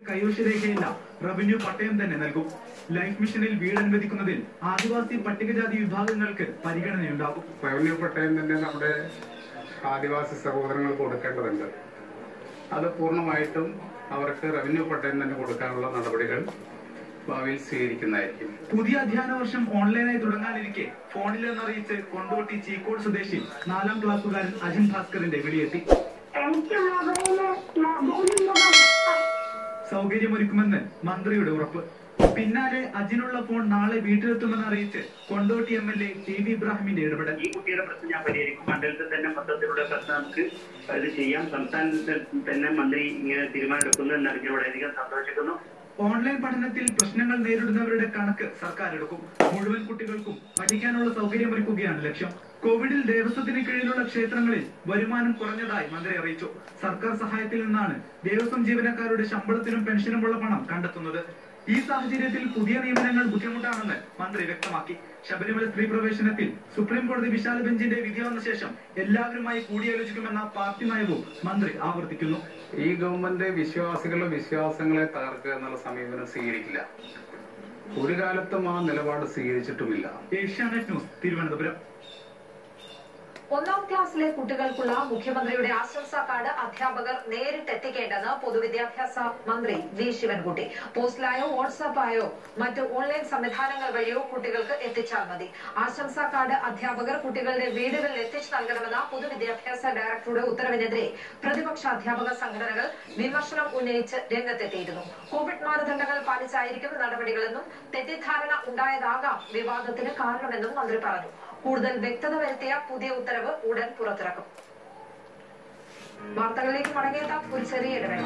കൈവശരേഖയില്ല revenue പട്ടയം തന്നെ നൽകും ലൈഫ് മിഷനിൽ വീട് അനുവദിക്കുന്നതിൽ ആദിവാസി പട്ടികജാതി വിഭാഗങ്ങൾക്ക് പരിഗണനയുണ്ടാകും റവന്യൂ പട്ടയം തന്നെ നമ്മുടെ ആദിവാസി സഹോദരങ്ങൾക്ക് കൊടുക്കേണ്ടതുണ്ട് അത് പൂർണ്ണമായിട്ടും അവർക്ക് റവന്യൂ പട്ടയം തന്നെ കൊടുക്കാനുള്ള നടപടികൾ ഭാവിയിൽ സ്വീകരിക്കുന്നതായിരിക്കും പുതിയ അധ്യയന വർഷം ഓൺലൈനായി തുടങ്ങാനിരിക്കെ ഫോണിലെന്നറിയിച്ച് കൊണ്ടോട്ടി ചീക്കോട് സ്വദേശി നാലാം ക്ലാസ്സുകാരൻ അജിൻ ഭാസ്കറിന്റെ വിളിയെത്തി എനിക്ക് മൊബൈല് മൊബൈലിന്റെ സൗകര്യമൊരുക്കുമെന്ന് മന്ത്രിയുടെ ഉറപ്പ് പിന്നാലെ അജിനുള്ള ഫോൺ നാളെ വീട്ടിലെത്തുമെന്ന് അറിയിച്ച് Kondotty M L A T V ഇബ്രാഹിമിന്റെ ഇടപെടൽ ഈ കുട്ടിയുടെ പ്രശ്നം ഞാൻ പരിഹരിക്കും മണ്ഡലത്തിൽ തന്നെ മൊത്തത്തിലുള്ള പ്രശ്നം നമുക്ക് ഇത് ചെയ്യാം സംസ്ഥാനത്തിൽ തന്നെ മന്ത്രി ഇങ്ങനെ തീരുമാനമെടുക്കുന്നു എന്നറിഞ്ഞ് വളരെയധികം സന്തോഷിക്കുന്നു ഓൺലൈൻ പഠനത്തിൽ പ്രശ്നങ്ങൾ നേരിടുന്നവരുടെ കണക്ക് സർക്കാർ എടുക്കും മുഴുവൻ കുട്ടികൾക്കും പഠിക്കാനുള്ള സൗകര്യമൊരുക്കുകയാണ് ലക്ഷ്യം കോവിഡിൽ ദേവസ്വത്തിന് കീഴിലുള്ള ക്ഷേത്രങ്ങളിൽ വരുമാനം കുറഞ്ഞതായി മന്ത്രി അറിയിച്ചു സർക്കാർ സഹായത്തിൽ നിന്നാണ് ദേവസ്വം ജീവനക്കാരുടെ ശമ്പളത്തിനും പെൻഷനുമുള്ള പണം കണ്ടെത്തുന്നത് ഈ സാഹചര്യത്തിൽ പുതിയ നിയമനങ്ങൾ ബുദ്ധിമുട്ടാണെന്ന് മന്ത്രി വ്യക്തമാക്കി ശബരിമല സ്ത്രീ പ്രവേശനത്തിൽ സുപ്രീം കോടതി വിശാല ബെഞ്ചിന്റെ വിധി വന്ന ശേഷം എല്ലാവരുമായി കൂടിയാലോചിക്കുമെന്ന പാർട്ടി നയവും മന്ത്രി ആവർത്തിക്കുന്നു ഈ ഗവൺമെന്റ് വിശ്വാസികളുടെ വിശ്വാസങ്ങളെ തകർക്കുക എന്നുള്ള സമീപനം സ്വീകരിക്കില്ല ഒരു കാലത്തും ആ നിലപാട് സ്വീകരിച്ചിട്ടുമില്ല ഏഷ്യാനെറ്റ് ന്യൂസ് തിരുവനന്തപുരം ഒന്നാം ക്ലാസ്സിലെ കുട്ടികൾക്കുള്ള മുഖ്യമന്ത്രിയുടെ ആശംസാ കാർഡ് അധ്യാപകർ നേരിട്ടെത്തിക്കേണ്ടെന്ന് പൊതുവിദ്യാഭ്യാസ മന്ത്രി വി ശിവൻകുട്ടി പോസ്റ്റിലായോ വാട്സാപ്പായോ മറ്റ് ഓൺലൈൻ സംവിധാനങ്ങൾ വഴിയോ കുട്ടികൾക്ക് എത്തിച്ചാൽ മതി ആശംസാ കാർഡ് അധ്യാപകർ കുട്ടികളുടെ വീടുകളിൽ എത്തിച്ചു നൽകണമെന്ന പൊതുവിദ്യാഭ്യാസ ഡയറക്ടറുടെ ഉത്തരവിനെതിരെ പ്രതിപക്ഷ അധ്യാപക സംഘടനകൾ വിമർശനം ഉന്നയിച്ച് രംഗത്തെത്തിയിരുന്നു കോവിഡ് മാനദണ്ഡങ്ങൾ പാലിച്ചായിരിക്കും നടപടികളെന്നും തെറ്റിദ്ധാരണ ഉണ്ടായതാകാം വിവാദത്തിന് കാരണമെന്നും മന്ത്രി പറഞ്ഞു കൂടുതൽ വ്യക്തത വരുത്തിയ പുതിയ ഉത്തരവ് ഉടൻ പുറത്തിറക്കും വാർത്തകളിലേക്ക് മടങ്ങിയെത്താം ഒരു ചെറിയ ഇടവേള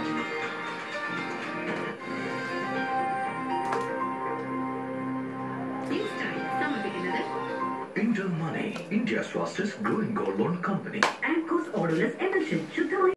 സമർപ്പിക്കുന്നത് Angel Money, India's fastest growing gold loan company. And cause odourless emulsion ശുദ്ധമായ